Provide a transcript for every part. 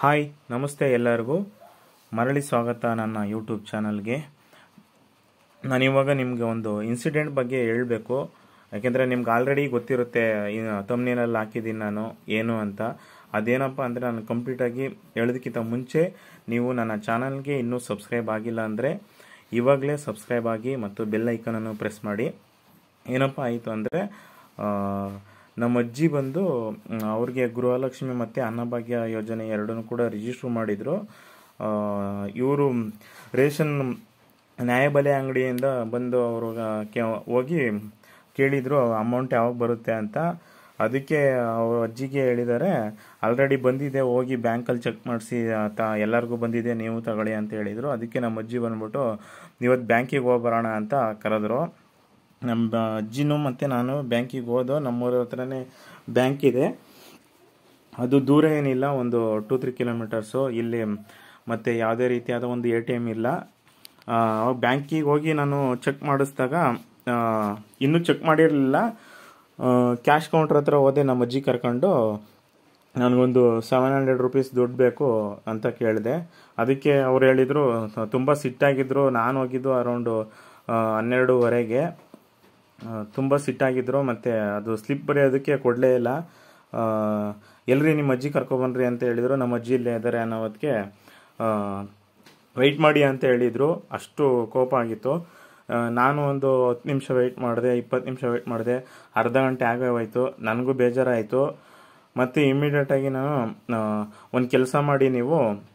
Hi ನಮಸ್ತೆ ಎಲ್ಲರಿಗೂ ಮರಳಿ ಸ್ವಾಗತ ನನ್ನ ಯೂಟ್ಯೂಬ್ ಚಾನಲ್ಗೆ ನಾನಿವಾಗ ನಿಮಗೆ ಒಂದು ಇನ್ಸಿಡೆಂಟ್ ಬಗ್ಗೆ ಹೇಳಬೇಕು ಯಾಕೆಂದರೆ ನಿಮ್ಗೆ ಆಲ್ರೆಡಿ ಗೊತ್ತಿರುತ್ತೆ ತಮ್ನೇನಲ್ಲಿ ಹಾಕಿದ್ದೀನಿ ನಾನು ಏನು ಅಂತ ಅದೇನಪ್ಪ ಅಂದರೆ ನಾನು ಕಂಪ್ಲೀಟಾಗಿ ಹೇಳೋದಕ್ಕಿಂತ ಮುಂಚೆ ನೀವು ನನ್ನ ಚಾನಲ್ಗೆ ಇನ್ನೂ ಸಬ್ಸ್ಕ್ರೈಬ್ ಆಗಿಲ್ಲ ಅಂದರೆ ಇವಾಗಲೇ ಸಬ್ಸ್ಕ್ರೈಬ್ ಆಗಿ ಮತ್ತು ಬೆಲ್ ಐಕನನ್ನು ಪ್ರೆಸ್ ಮಾಡಿ ಏನಪ್ಪ ಆಯಿತು ಅಂದರೆ ನಮ್ಮ ಅಜ್ಜಿ ಬಂದು ಮ್, ಅವ್ರಿಗೆ ಗೃಹಲಕ್ಷ್ಮಿ ಮತ್ತು ಅನ್ನಭಾಗ್ಯ ಯೋಜನೆ ಎರಡನ್ನೂ ಕೂಡ ರಿಜಿಸ್ಟ್ರ್ ಮಾಡಿದರು ಇವರು ರೇಷನ್ ನ್ಯಾಯಬೆಲೆ ಅಂಗಡಿಯಿಂದ ಬಂದು ಅವರು ಹೋಗಿ ಕೇಳಿದರು ಅಮೌಂಟ್ ಯಾವಾಗ ಬರುತ್ತೆ ಅಂತ ಅದಕ್ಕೆ ಅವ್ರ ಅಜ್ಜಿಗೆ ಹೇಳಿದ್ದಾರೆ ಆಲ್ರೆಡಿ ಬಂದಿದೆ ಹೋಗಿ ಬ್ಯಾಂಕಲ್ಲಿ ಚೆಕ್ ಮಾಡಿಸಿ ತ ಎಲ್ಲರಿಗೂ ಬಂದಿದೆ ನೀವು ತಗೊಳ್ಳಿ ಅಂತ ಹೇಳಿದರು ಅದಕ್ಕೆ ನಮ್ಮ ಅಜ್ಜಿ ಬಂದ್ಬಿಟ್ಟು ಇವತ್ತು ಬ್ಯಾಂಕಿಗೆ ಹೋಗ್ಬರೋಣ ಅಂತ ಕರೆದ್ರು ನಮ್ಮ ಅಜ್ಜಿನೂ ಮತ್ತು ನಾನು ಬ್ಯಾಂಕಿಗೆ ಹೋದೋ ನಮ್ಮೂರ ಹತ್ರನೇ ಬ್ಯಾಂಕ್ ಇದೆ ಅದು ದೂರ ಏನಿಲ್ಲ ಒಂದು ಟೂ ತ್ರೀ ಕಿಲೋಮೀಟರ್ಸು ಇಲ್ಲಿ ಮತ್ತು ಯಾವುದೇ ರೀತಿಯಾದ ಒಂದು ಎ ಟಿ ಎಮ್ ಇಲ್ಲ ಬ್ಯಾಂಕಿಗೆ ಹೋಗಿ ನಾನು ಚೆಕ್ ಮಾಡಿಸಿದಾಗ ಇನ್ನೂ ಚೆಕ್ ಮಾಡಿರಲಿಲ್ಲ ಕ್ಯಾಶ್ ಕೌಂಟ್ರ್ ಹತ್ರ ಹೋದೆ ನಮ್ಮ ಅಜ್ಜಿ ಕರ್ಕೊಂಡು ನನಗೊಂದು ಸೆವೆನ್ ಹಂಡ್ರೆಡ್ ರುಪೀಸ್ ದುಡ್ಡು ಬೇಕು ಅಂತ ಕೇಳಿದೆ ಅದಕ್ಕೆ ಅವ್ರು ಹೇಳಿದರು ತುಂಬ ಸಿಟ್ಟಾಗಿದ್ದರು ನಾನು ಹೋಗಿದ್ದು ಅರೌಂಡು ಹನ್ನೆರಡೂವರೆಗೆ ತುಂಬ ಸಿಟ್ಟಾಗಿದ್ರು ಮತ್ತು ಅದು ಸ್ಲಿಪ್ ಬರೆಯೋದಕ್ಕೆ ಕೊಡಲೇ ಇಲ್ಲ ಎಲ್ರಿ ನಿಮ್ಮ ಅಜ್ಜಿ ಕರ್ಕೊಬನ್ರಿ ಅಂತ ಹೇಳಿದರು ನಮ್ಮ ಅಜ್ಜಿ ಇಲ್ಲೇ ಇದ್ದಾರೆ ಅನ್ನೋ ಹೊತ್ತಿಗೆ ವೆಯ್ಟ್ ಮಾಡಿ ಅಂತ ಹೇಳಿದರು ಅಷ್ಟು ಕೋಪ ಆಗಿತ್ತು ಆ, ನಾನು ಒಂದು ಹತ್ತು ನಿಮಿಷ ವೆಯ್ಟ್ ಮಾಡಿದೆ ಇಪ್ಪತ್ತು ನಿಮಿಷ ವೆಯ್ಟ್ ಮಾಡಿದೆ ಅರ್ಧ ಗಂಟೆ ಆಗೇ ಹೋಯ್ತು ನನಗೂ ಬೇಜಾರಾಯಿತು ಮತ್ತು ಇಮಿಡಿಯೇಟಾಗಿ ನಾನು ಒಂದು ಕೆಲಸ ಮಾಡಿ ನೀವು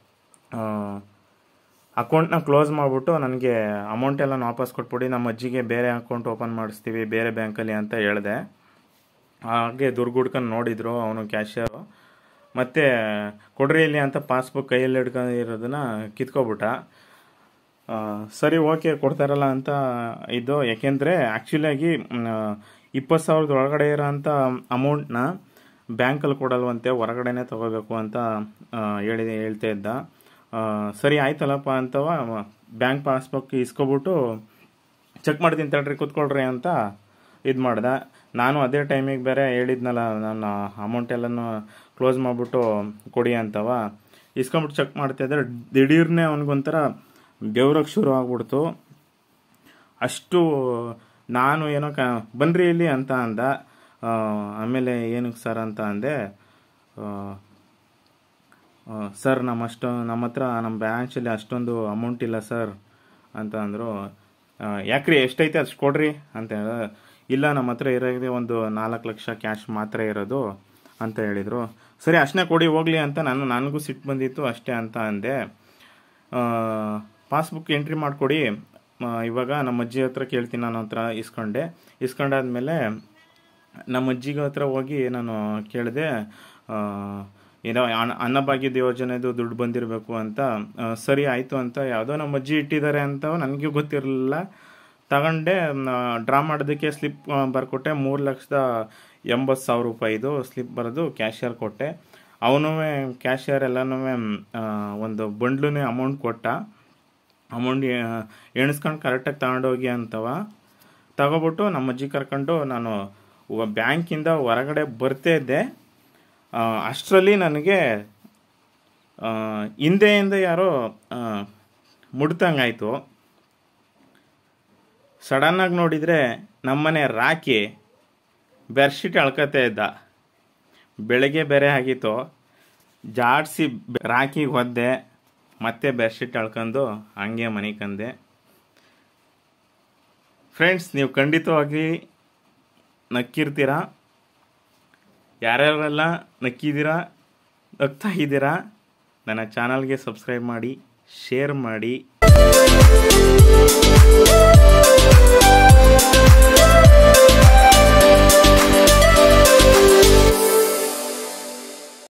ಅಕೌಂಟ್ನ ಕ್ಲೋಸ್ ಮಾಡಿಬಿಟ್ಟು ನನಗೆ ಅಮೌಂಟ್ ಎಲ್ಲ ವಾಪಸ್ ಕೊಟ್ಬಿಡಿ ನಮ್ಮ ಅಜ್ಜಿಗೆ ಬೇರೆ ಅಕೌಂಟ್ ಓಪನ್ ಮಾಡಿಸ್ತೀವಿ ಬೇರೆ ಬ್ಯಾಂಕಲ್ಲಿ ಅಂತ ಹೇಳಿದೆ ಹಾಗೆ ದುರ್ಗುಡ್ಕೊಂಡು ನೋಡಿದ್ರು ಅವನು ಕ್ಯಾಶಿಯರು ಮತ್ತೆ ಕೊಡ್ರಿ ಇಲ್ಲಿ ಅಂತ ಪಾಸ್ಬುಕ್ ಕೈಯಲ್ಲಿ ಹಿಡ್ಕೊಂಡಿರೋದನ್ನ ಕಿತ್ಕೊಬಿಟ್ಟ ಆ, ಸರಿ ಓಕೆ ಕೊಡ್ತಾರಲ್ಲ ಅಂತ ಇದು ಯಾಕೆಂದರೆ ಆ್ಯಕ್ಚುಲಿಯಾಗಿ ಇಪ್ಪತ್ತು ಸಾವಿರದ ಒಳಗಡೆ ಇರೋ ಅಂಥ ಅಮೌಂಟ್ನ ಬ್ಯಾಂಕಲ್ಲಿ ಕೊಡಲ್ವಂತೆ ಹೊರಗಡೆನೆ ತಗೋಬೇಕು ಅಂತ ಆ, ಹೇಳಿ ಹೇಳ್ತಾ ಇದ್ದ ಆ, ಸರಿ ಆಯ್ತಲ್ಲಪ್ಪ ಅಂತವ ಬ್ಯಾಂಕ್ ಪಾಸ್ಬುಕ್ ಇಸ್ಕೊಬಿಟ್ಟು ಚೆಕ್ ಮಾಡ್ತೀನಿ ತಡ್ರಿ ಕೂತ್ಕೊಳ್ರಿ ಅಂತ ಇದು ಮಾಡ್ದೆ ನಾನು ಅದೇ ಟೈಮಿಗೆ ಬೇರೆ ಹೇಳಿದ್ನಲ್ಲ ನಾನು ಅಮೌಂಟ್ ಎಲ್ಲನೂ ಕ್ಲೋಸ್ ಮಾಡಿಬಿಟ್ಟು ಕೊಡಿ ಅಂತವ ಇಸ್ಕೊಂಬಿಟ್ಟು ಚೆಕ್ ಮಾಡ್ತಾಯಿದ್ರೆ ದಿಢೀರ್ನೆ ಅವನಿಗೊಂಥರ ಬೆವ್ರಕ್ಕೆ ಶುರು ಆಗ್ಬಿಡ್ತು ಅಷ್ಟು ನಾನು ಏನೋ ಕ ಬನ್ರಿ ಇಲ್ಲಿ ಅಂತ ಅಂದ ಆ, ಆಮೇಲೆ ಏನಕ್ಕೆ ಸರ್ ಅಂತ ಅಂದೆ ಆ, ಆ, ಸರ್ ನಮ್ಮ ಅಷ್ಟು ನಮ್ಮ ಹತ್ರ ನಮ್ಮ ಬ್ಯಾಂಚಲ್ಲಿ ಅಷ್ಟೊಂದು ಅಮೌಂಟ್ ಇಲ್ಲ ಸರ್ ಅಂತ ಅಂದರು ಆ, ಯಾಕ್ರಿ ಎಷ್ಟೈತೆ ಅಷ್ಟು ಕೊಡ್ರಿ ಅಂತ ಹೇಳಿದೆ. ಇಲ್ಲ ನಮ್ಮ ಹತ್ರ ಇರೋದೇ ಒಂದು ನಾಲ್ಕು ಲಕ್ಷ ಕ್ಯಾಶ್ ಮಾತ್ರ ಇರೋದು ಅಂತ ಹೇಳಿದರು ಸರಿ ಅಷ್ಟನ್ನೇ ಕೊಡಿ ಹೋಗ್ಲಿ ಅಂತ ನಾನು ನನಗೂ ಸಿಟ್ಟು ಬಂದಿತ್ತು ಅಷ್ಟೇ ಅಂತ ಅಂದೆ ಪಾಸ್ಬುಕ್ ಎಂಟ್ರಿ ಮಾಡಿಕೊಡಿ ಇವಾಗ ನಮ್ಮ ಅಜ್ಜಿ ಹತ್ರ ಕೇಳ್ತೀನಿ ನಾನು ಹತ್ರ ಇಸ್ಕೊಂಡೆ ಇಸ್ಕೊಂಡಾದ್ಮೇಲೆ ನಮ್ಮ ಅಜ್ಜಿಗೆ ಹತ್ರ ಹೋಗಿ ನಾನು ಕೇಳಿದೆ ಆ, ಏನೋ ಅನ್ನ- ಅನ್ನಭಾಗ್ಯದ ಯೋಜನೆದು ದುಡ್ಡು ಬಂದಿರಬೇಕು ಅಂತ ಆ, ಸರಿ ಆಯಿತು ಅಂತ ಯಾವುದೋ ನಮ್ಮ ಅಜ್ಜಿ ಇಟ್ಟಿದ್ದಾರೆ ಅಂತ ನನಗೂ ಗೊತ್ತಿರಲಿಲ್ಲ ತಗೊಂಡೆ ಡ್ರಾ ಮಾಡೋದಕ್ಕೆ ಸ್ಲಿಪ್ ಬರ್ಕೊಟ್ಟೆ ಮೂರು ಲಕ್ಷದ ಎಂಬತ್ತು ಸಾವಿರ ರೂಪಾಯಿದು ಸ್ಲಿಪ್ ಬರೆದು ಕ್ಯಾಶಿಯರ್ ಕೊಟ್ಟೆ ಅವನು ಕ್ಯಾಶಿಯರ್ ಎಲ್ಲನೂ ಒಂದು ಬಂಡ್ಲುನೇ ಅಮೌಂಟ್ ಕೊಟ್ಟ ಅಮೌಂಟ್ ಎಣಿಸ್ಕೊಂಡು ಕರೆಕ್ಟಾಗಿ ತಗೊಂಡೋಗಿ ಅಂತವ ತಗೊಬಿಟ್ಟು ನಮ್ಮ ಅಜ್ಜಿ ಕರ್ಕೊಂಡು ನಾನು ವ- ಬ್ಯಾಂಕಿಂದ ಹೊರಗಡೆ ಬರ್ತಾ ಇದ್ದೆ ಅಷ್ಟರಲ್ಲಿ ನನಗೆ ಆ, ಹಿಂದೆಯಿಂದ ಯಾರೋ ಆ, ಮುಡ್ತಂಗಾಯ್ತು ಸಡನ್ನಾಗಿ ನೋಡಿದರೆ ನಮ್ಮನೆ ರಾಕಿ ಬೆಡ್ಶೀಟ್ ಅಳ್ಕತಾ ಇದ್ದ ಬೆಳಗ್ಗೆ ಬೇರೆ ಆಗಿತ್ತು ಜಾಡಿಸಿ ರಾಕಿಗೆ ಒದ್ದೆ ಮತ್ತೆ ಬೆಡ್ಶೀಟ್ ಅಳ್ಕೊಂಡು ಹಂಗೆ ಮನೆಗೆ ಕಂದೆ ಫ್ರೆಂಡ್ಸ್ ನೀವು ಖಂಡಿತವಾಗಿ ನಕ್ಕಿರ್ತೀರಾ ಯಾರ್ಯಾರೆಲ್ಲ ನಕ್ಕಿದ್ದೀರಾ ನಗ್ತಾ ಇದ್ದೀರಾ ನನ್ನ ಚಾನಲ್ಗೆ ಸಬ್ಸ್ಕ್ರೈಬ್ ಮಾಡಿ ಶೇರ್ ಮಾಡಿ